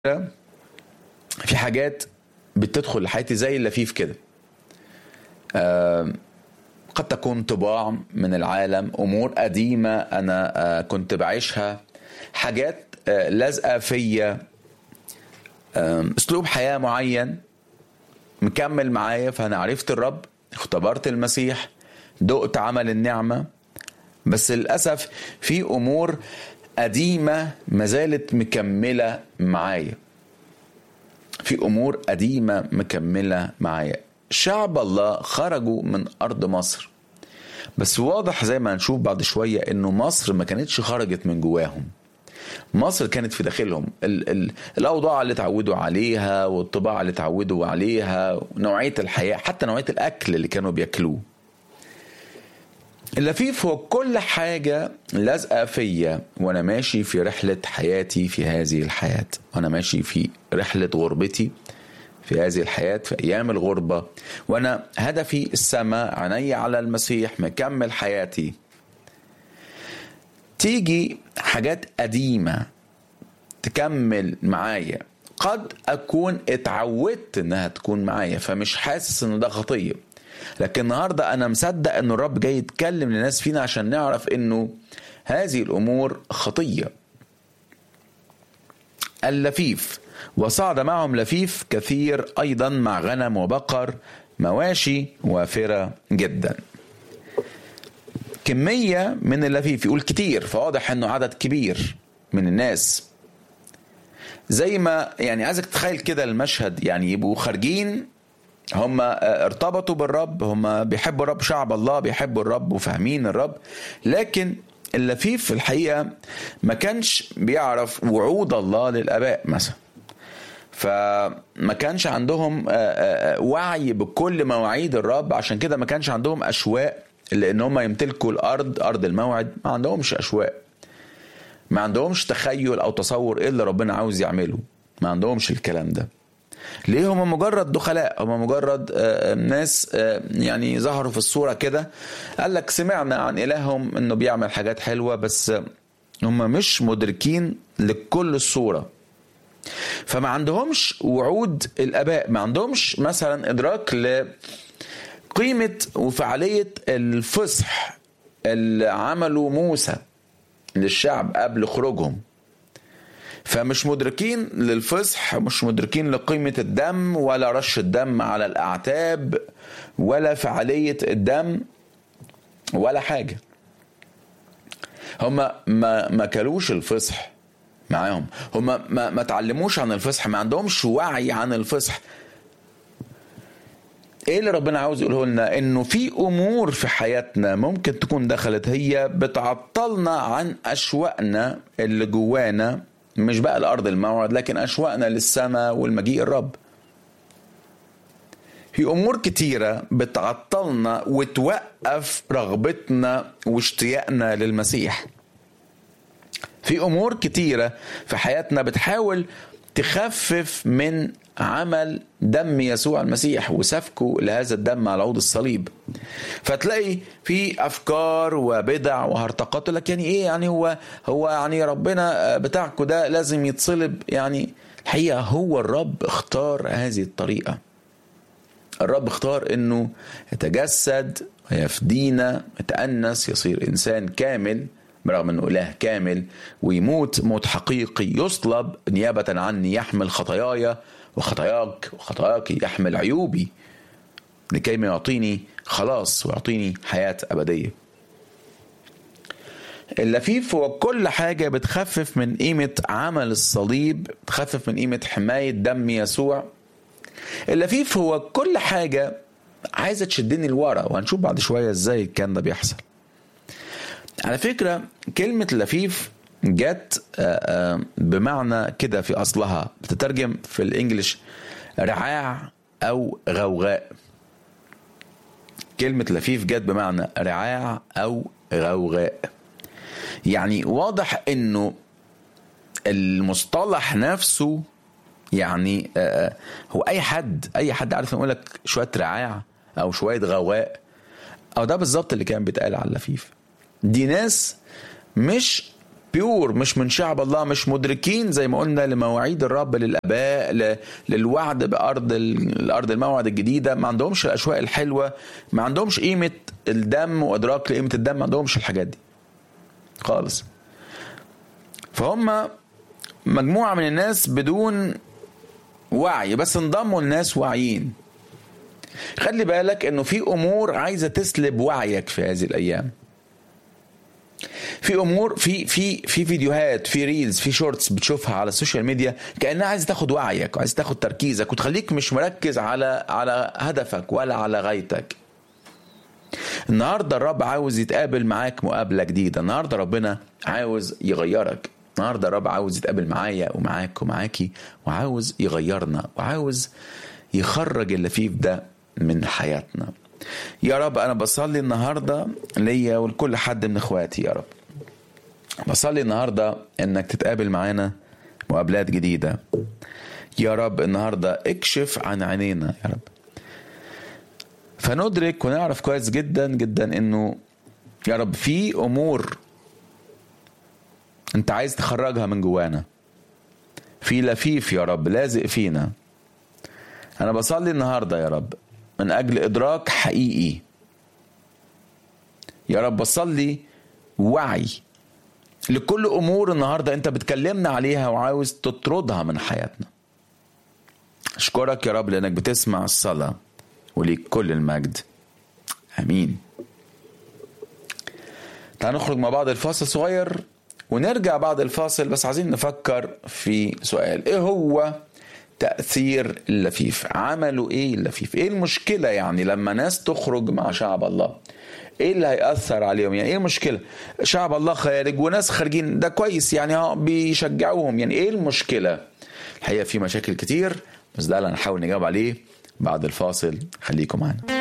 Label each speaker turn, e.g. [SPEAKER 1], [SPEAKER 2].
[SPEAKER 1] في حاجات بتدخل لحياتي زي اللفيف كده آه، قد تكون طباع من العالم امور قديمه انا آه، كنت بعيشها حاجات آه، لازقه فيا آه، اسلوب حياه معين مكمل معايا فانا عرفت الرب اختبرت المسيح دقت عمل النعمه بس للاسف في امور قديمه ما زالت مكمله معايا في امور قديمه مكمله معايا شعب الله خرجوا من ارض مصر بس واضح زي ما هنشوف بعد شويه انه مصر ما كانتش خرجت من جواهم مصر كانت في داخلهم ال ال الاوضاع اللي اتعودوا عليها والطباع اللي اتعودوا عليها ونوعيه الحياه حتى نوعيه الاكل اللي كانوا بياكلوه اللفيف هو كل حاجة لازقة فيا وأنا ماشي في رحلة حياتي في هذه الحياة وأنا ماشي في رحلة غربتي في هذه الحياة في أيام الغربة وأنا هدفي السماء عيني على المسيح مكمل حياتي تيجي حاجات قديمة تكمل معايا قد أكون اتعودت إنها تكون معايا فمش حاسس إن ده خطية لكن النهارده انا مصدق ان الرب جاي يتكلم للناس فينا عشان نعرف انه هذه الامور خطيه اللفيف وصعد معهم لفيف كثير ايضا مع غنم وبقر مواشي وافره جدا كميه من اللفيف يقول كتير فواضح انه عدد كبير من الناس زي ما يعني عايزك تتخيل كده المشهد يعني يبقوا خارجين هم ارتبطوا بالرب هم بيحبوا الرب شعب الله بيحبوا الرب وفاهمين الرب لكن اللفيف في الحقيقة ما كانش بيعرف وعود الله للآباء مثلا فما كانش عندهم وعي بكل مواعيد الرب عشان كده ما كانش عندهم أشواق لأن هم يمتلكوا الأرض أرض الموعد ما عندهمش أشواق ما عندهمش تخيل أو تصور إيه اللي ربنا عاوز يعمله ما عندهمش الكلام ده ليه هم مجرد دخلاء هم مجرد ناس يعني ظهروا في الصورة كده قال لك سمعنا عن إلههم إنه بيعمل حاجات حلوة بس هم مش مدركين لكل الصورة فما عندهمش وعود الآباء ما عندهمش مثلا إدراك لقيمة وفعالية الفصح اللي عمله موسى للشعب قبل خروجهم فمش مدركين للفصح مش مدركين لقيمة الدم ولا رش الدم على الأعتاب ولا فعالية الدم ولا حاجة هما ما ما كلوش الفصح معاهم هما ما, ما تعلموش عن الفصح ما عندهمش وعي عن الفصح ايه اللي ربنا عاوز يقوله لنا انه في امور في حياتنا ممكن تكون دخلت هي بتعطلنا عن اشواقنا اللي جوانا مش بقى الارض الموعد لكن اشواقنا للسماء والمجيء الرب في امور كتيره بتعطلنا وتوقف رغبتنا واشتياقنا للمسيح في امور كتيره في حياتنا بتحاول تخفف من عمل دم يسوع المسيح وسفكه لهذا الدم على عود الصليب فتلاقي في افكار وبدع وهرطقات لك يعني ايه يعني هو هو يعني ربنا بتاعكم ده لازم يتصلب يعني الحقيقه هو الرب اختار هذه الطريقه الرب اختار انه يتجسد ويفدينا يتأنس يصير انسان كامل برغم انه اله كامل ويموت موت حقيقي يصلب نيابه عني يحمل خطاياي وخطاياك وخطاياك يحمل عيوبي لكي ما يعطيني خلاص ويعطيني حياة أبدية اللفيف هو كل حاجة بتخفف من قيمة عمل الصليب بتخفف من قيمة حماية دم يسوع اللفيف هو كل حاجة عايزة تشدني لورا وهنشوف بعد شوية ازاي كان ده بيحصل على فكرة كلمة لفيف جت بمعنى كده في اصلها بتترجم في الانجليش رعاع او غوغاء كلمة لفيف جت بمعنى رعاع او غوغاء يعني واضح انه المصطلح نفسه يعني هو اي حد اي حد عارف يقول لك شويه رعاع او شويه غوغاء او ده بالظبط اللي كان بيتقال على اللفيف دي ناس مش بيور مش من شعب الله مش مدركين زي ما قلنا لمواعيد الرب للاباء ل- للوعد بارض ال- الارض الموعد الجديده ما عندهمش الاشواق الحلوه ما عندهمش قيمه الدم وادراك لقيمه الدم ما عندهمش الحاجات دي خالص فهم مجموعه من الناس بدون وعي بس انضموا لناس واعيين خلي بالك انه في امور عايزه تسلب وعيك في هذه الايام في امور في في في فيديوهات في ريلز في شورتس بتشوفها على السوشيال ميديا كانها عايزه تاخد وعيك وعايزه تاخد تركيزك وتخليك مش مركز على على هدفك ولا على غايتك النهارده الرب عاوز يتقابل معاك مقابله جديده النهارده ربنا عاوز يغيرك النهارده الرب عاوز يتقابل معايا ومعاك ومعاكي وعاوز يغيرنا وعاوز يخرج اللفيف ده من حياتنا يا رب انا بصلي النهارده ليا ولكل حد من اخواتي يا رب بصلي النهارده انك تتقابل معانا مقابلات جديده يا رب النهارده اكشف عن عينينا يا رب فندرك ونعرف كويس جدا جدا انه يا رب في امور انت عايز تخرجها من جوانا في لفيف يا رب لازق فينا انا بصلي النهارده يا رب من اجل ادراك حقيقي يا رب بصلي وعي لكل امور النهارده انت بتكلمنا عليها وعاوز تطردها من حياتنا اشكرك يا رب لانك بتسمع الصلاه وليك كل المجد امين تعال نخرج مع بعض الفاصل صغير ونرجع بعد الفاصل بس عايزين نفكر في سؤال ايه هو تأثير اللفيف عملوا ايه اللفيف ايه المشكلة يعني لما ناس تخرج مع شعب الله ايه اللي هيأثر عليهم يعني ايه المشكلة شعب الله خارج وناس خارجين ده كويس يعني اه بيشجعوهم يعني ايه المشكلة الحقيقة في مشاكل كتير بس ده اللي هنحاول نجاوب عليه بعد الفاصل خليكم معانا